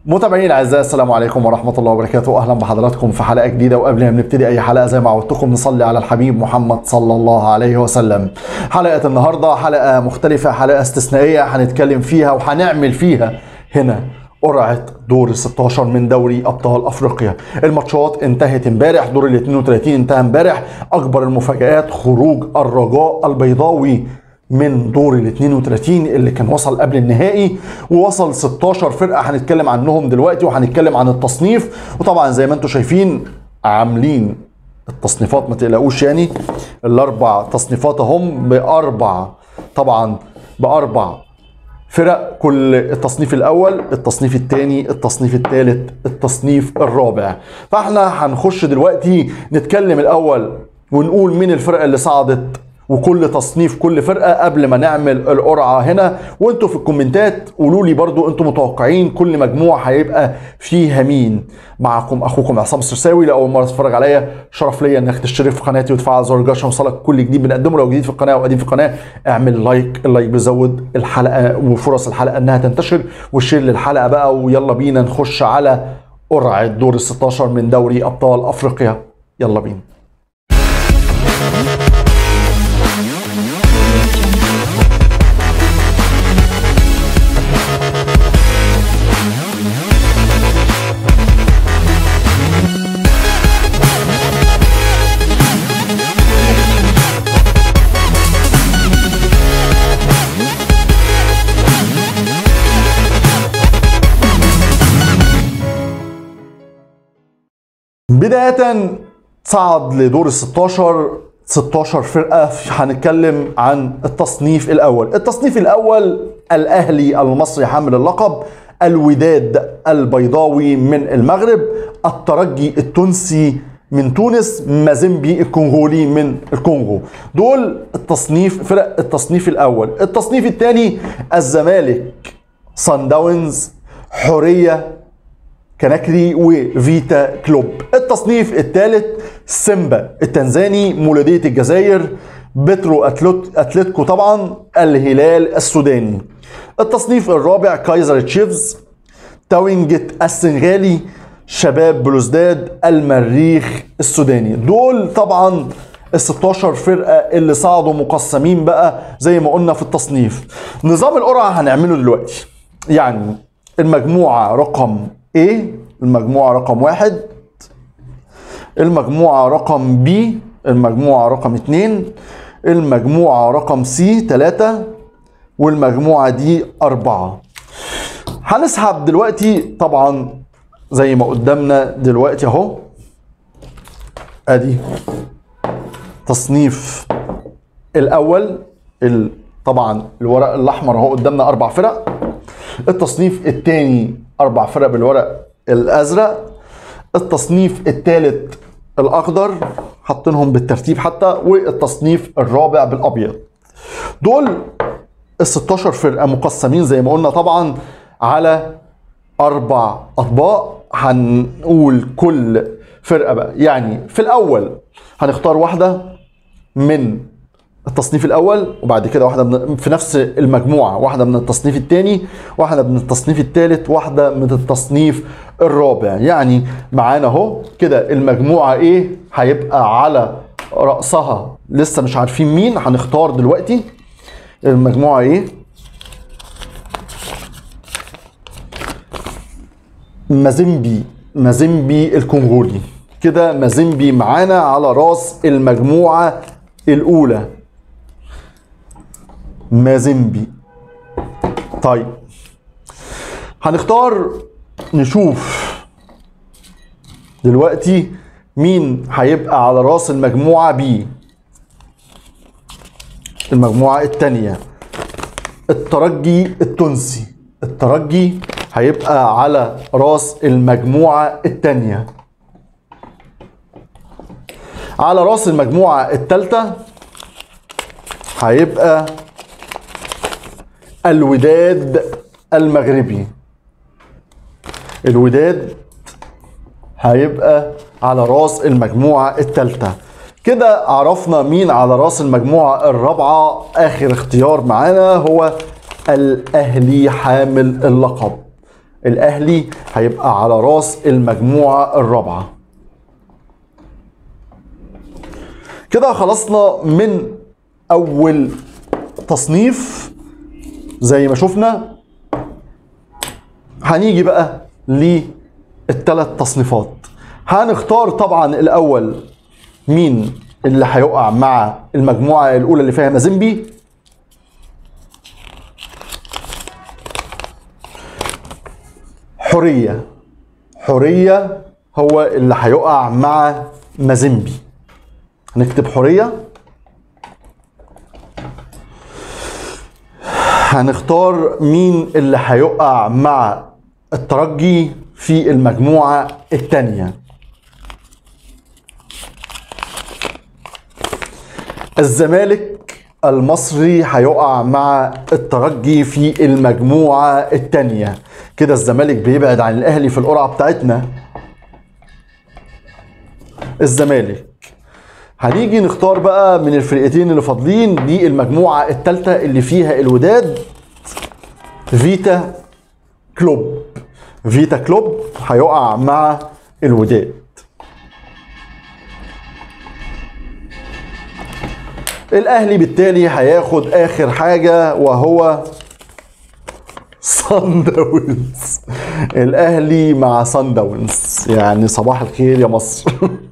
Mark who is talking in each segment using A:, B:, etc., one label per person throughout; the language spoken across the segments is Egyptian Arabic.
A: متابعينا الاعزاء السلام عليكم ورحمه الله وبركاته اهلا بحضراتكم في حلقه جديده وقبل ما نبتدي اي حلقه زي ما عودتكم نصلي على الحبيب محمد صلى الله عليه وسلم حلقه النهارده حلقه مختلفه حلقه استثنائيه هنتكلم فيها وهنعمل فيها هنا قرعه دور ال 16 من دوري ابطال افريقيا الماتشات انتهت امبارح دور ال 32 انتهى امبارح اكبر المفاجات خروج الرجاء البيضاوي من دور ال 32 اللي كان وصل قبل النهائي ووصل 16 فرقه هنتكلم عنهم دلوقتي وهنتكلم عن التصنيف وطبعا زي ما انتم شايفين عاملين التصنيفات ما تقلقوش يعني الاربع تصنيفات هم باربع طبعا باربع فرق كل التصنيف الاول التصنيف الثاني التصنيف الثالث التصنيف الرابع فاحنا هنخش دلوقتي نتكلم الاول ونقول مين الفرقه اللي صعدت وكل تصنيف كل فرقه قبل ما نعمل القرعه هنا وانتوا في الكومنتات قولوا لي برضو انتوا متوقعين كل مجموعه هيبقى فيها مين معكم اخوكم عصام السرساوي لاول مره تتفرج عليا شرف ليا انك تشترك في قناتي وتفعل زر الجرس وصلك كل جديد بنقدمه لو جديد في القناه او قديم في القناه اعمل لايك اللايك بيزود الحلقه وفرص الحلقه انها تنتشر والشير للحلقه بقى ويلا بينا نخش على قرعه دور ال 16 من دوري ابطال افريقيا يلا بينا بداية صعد لدور ال 16 16 فرقة هنتكلم عن التصنيف الأول التصنيف الأول الأهلي المصري حامل اللقب الوداد البيضاوي من المغرب الترجي التونسي من تونس مازيمبي الكونغولي من الكونغو دول التصنيف فرق التصنيف الأول التصنيف الثاني الزمالك صن داونز حورية كنكري وفيتا كلوب التصنيف الثالث سيمبا التنزاني مولودية الجزائر بترو أتلوت أتلتيكو طبعا الهلال السوداني التصنيف الرابع كايزر تشيفز تاوينجت السنغالي شباب بلوزداد المريخ السوداني دول طبعا ال 16 فرقه اللي صعدوا مقسمين بقى زي ما قلنا في التصنيف نظام القرعه هنعمله دلوقتي يعني المجموعه رقم A المجموعة رقم واحد المجموعة رقم B المجموعة رقم اتنين المجموعة رقم C تلاتة والمجموعة دي أربعة هنسحب دلوقتي طبعا زي ما قدامنا دلوقتي اهو ادي تصنيف الاول ال- طبعا الورق الاحمر اهو قدامنا اربع فرق التصنيف الثاني اربع فرق بالورق الازرق التصنيف الثالث الاخضر حاطينهم بالترتيب حتى والتصنيف الرابع بالابيض دول ال 16 فرقه مقسمين زي ما قلنا طبعا على اربع اطباق هنقول كل فرقه بقى يعني في الاول هنختار واحده من التصنيف الاول وبعد كده واحده من في نفس المجموعه واحده من التصنيف الثاني واحده من التصنيف الثالث واحده من التصنيف الرابع يعني معانا اهو كده المجموعه ايه هيبقى على راسها لسه مش عارفين مين هنختار دلوقتي المجموعه ايه مازيمبي مازيمبي الكونغولي كده مازيمبي معانا على راس المجموعه الاولى مازيمبي طيب هنختار نشوف دلوقتي مين هيبقى على راس المجموعة بي المجموعة التانية الترجي التونسي الترجي هيبقى على راس المجموعة التانية على راس المجموعة التالتة هيبقى الوداد المغربي الوداد هيبقى على راس المجموعة الثالثة كده عرفنا مين على راس المجموعة الرابعة آخر اختيار معانا هو الأهلي حامل اللقب الاهلي هيبقى على راس المجموعه الرابعه كده خلصنا من اول تصنيف زي ما شفنا هنيجي بقى للثلاث تصنيفات هنختار طبعا الاول مين اللي هيقع مع المجموعه الاولى اللي فيها مازيمبي حريه حريه هو اللي هيقع مع مازيمبي هنكتب حريه هنختار مين اللي هيقع مع الترجي في المجموعة الثانية الزمالك المصري هيقع مع الترجي في المجموعة الثانية كده الزمالك بيبعد عن الأهلي في القرعة بتاعتنا الزمالك هنيجي نختار بقى من الفرقتين اللي فاضلين دي المجموعة الثالثة اللي فيها الوداد فيتا كلوب فيتا كلوب هيقع مع الوداد الاهلي بالتالي هياخد اخر حاجة وهو صن داونز الاهلي مع صن داونز يعني صباح الخير يا مصر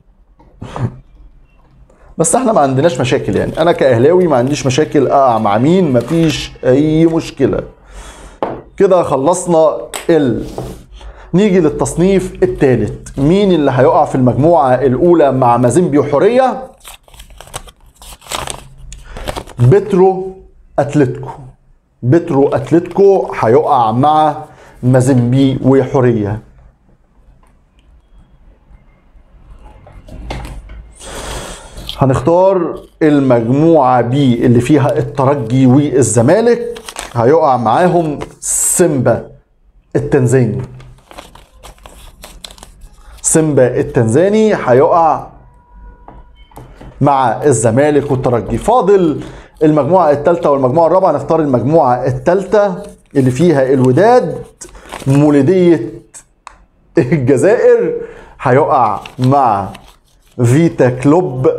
A: بس احنا ما عندناش مشاكل يعني انا كاهلاوي ما عنديش مشاكل اقع مع مين مفيش اي مشكله كده خلصنا ال نيجي للتصنيف الثالث مين اللي هيقع في المجموعه الاولى مع مازيمبي وحوريه بترو اتلتيكو بترو اتلتيكو هيقع مع مازيمبي وحوريه هنختار المجموعة بي اللي فيها الترجي والزمالك هيقع معاهم سيمبا التنزاني سيمبا التنزاني هيقع مع الزمالك والترجي فاضل المجموعة الثالثة والمجموعة الرابعة نختار المجموعة الثالثة اللي فيها الوداد مولودية الجزائر هيقع مع فيتا كلوب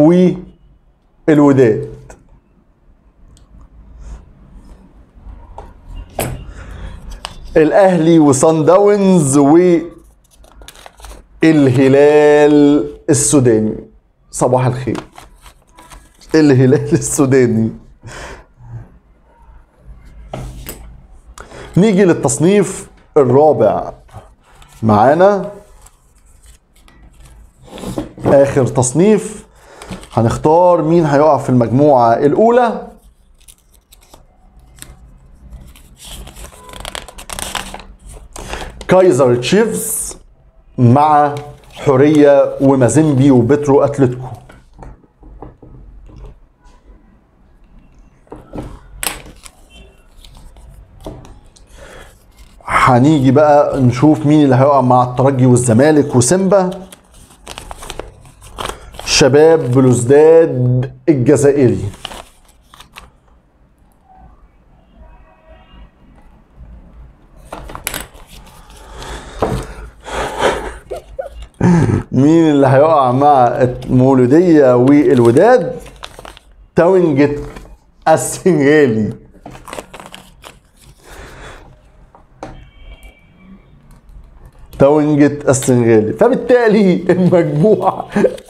A: والوداد الاهلي وصن داونز والهلال السوداني صباح الخير الهلال السوداني نيجي للتصنيف الرابع معانا اخر تصنيف هنختار مين هيقع في المجموعة الأولى كايزر تشيفز مع حورية ومازيمبي وبترو أتلتيكو هنيجي بقى نشوف مين اللي هيقع مع الترجي والزمالك وسيمبا شباب بلوزداد الجزائري مين اللي هيقع مع المولودية والوداد تاونجت السنغالي تاونجت السنغالي فبالتالي المجموعة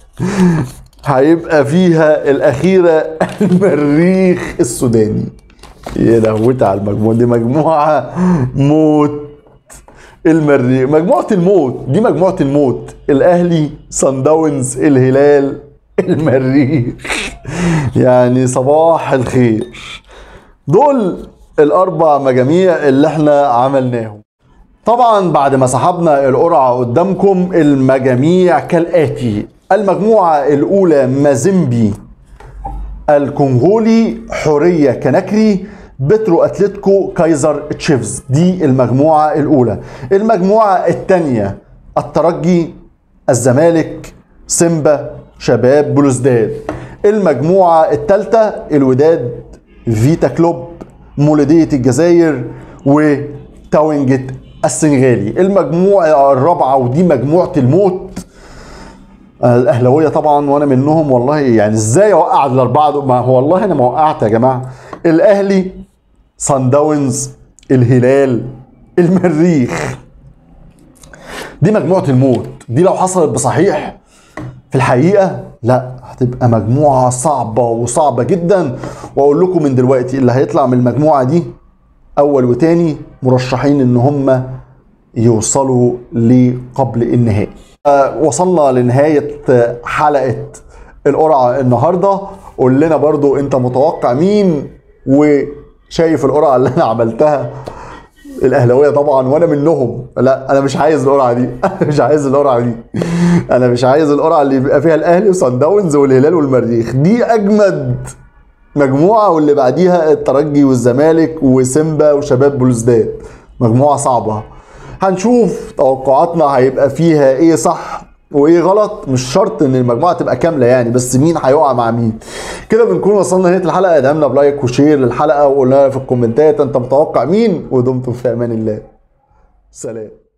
A: هيبقى فيها الأخيرة المريخ السوداني يا لهوت على المجموعة دي مجموعة موت المريخ مجموعة الموت دي مجموعة الموت الأهلي صن داونز الهلال المريخ يعني صباح الخير دول الأربع مجاميع اللي احنا عملناهم طبعا بعد ما سحبنا القرعة قدامكم المجاميع كالآتي المجموعة الأولى مازيمبي الكونغولي حورية كنكري بترو أتلتيكو كايزر تشيفز دي المجموعة الأولى المجموعة الثانية الترجي الزمالك سيمبا شباب بلوزداد المجموعة الثالثة الوداد فيتا كلوب مولودية الجزائر وتاونجت السنغالي المجموعة الرابعة ودي مجموعة الموت الاهلاويه طبعا وانا منهم والله يعني ازاي اوقع الاربعه دول ما هو والله انا ما وقعت يا جماعه الاهلي صن داونز الهلال المريخ دي مجموعه الموت دي لو حصلت بصحيح في الحقيقه لا هتبقى مجموعه صعبه وصعبه جدا واقول لكم من دلوقتي اللي هيطلع من المجموعه دي اول وتاني مرشحين ان هم يوصلوا لقبل النهائي آه، وصلنا لنهاية حلقة القرعة النهاردة قول لنا برضو انت متوقع مين وشايف القرعة اللي انا عملتها الاهلاويه طبعا وانا منهم لا انا مش عايز القرعه دي انا مش عايز القرعه دي انا مش عايز القرعه اللي بيبقى فيها الاهلي وصن داونز والهلال والمريخ دي اجمد مجموعه واللي بعديها الترجي والزمالك وسيمبا وشباب بلوزداد مجموعه صعبه هنشوف توقعاتنا هيبقى فيها ايه صح وايه غلط مش شرط ان المجموعه تبقى كامله يعني بس مين هيقع مع مين كده بنكون وصلنا لنهايه الحلقه ادعمنا بلايك وشير للحلقه وقولنا في الكومنتات انت متوقع مين ودمتم في امان الله سلام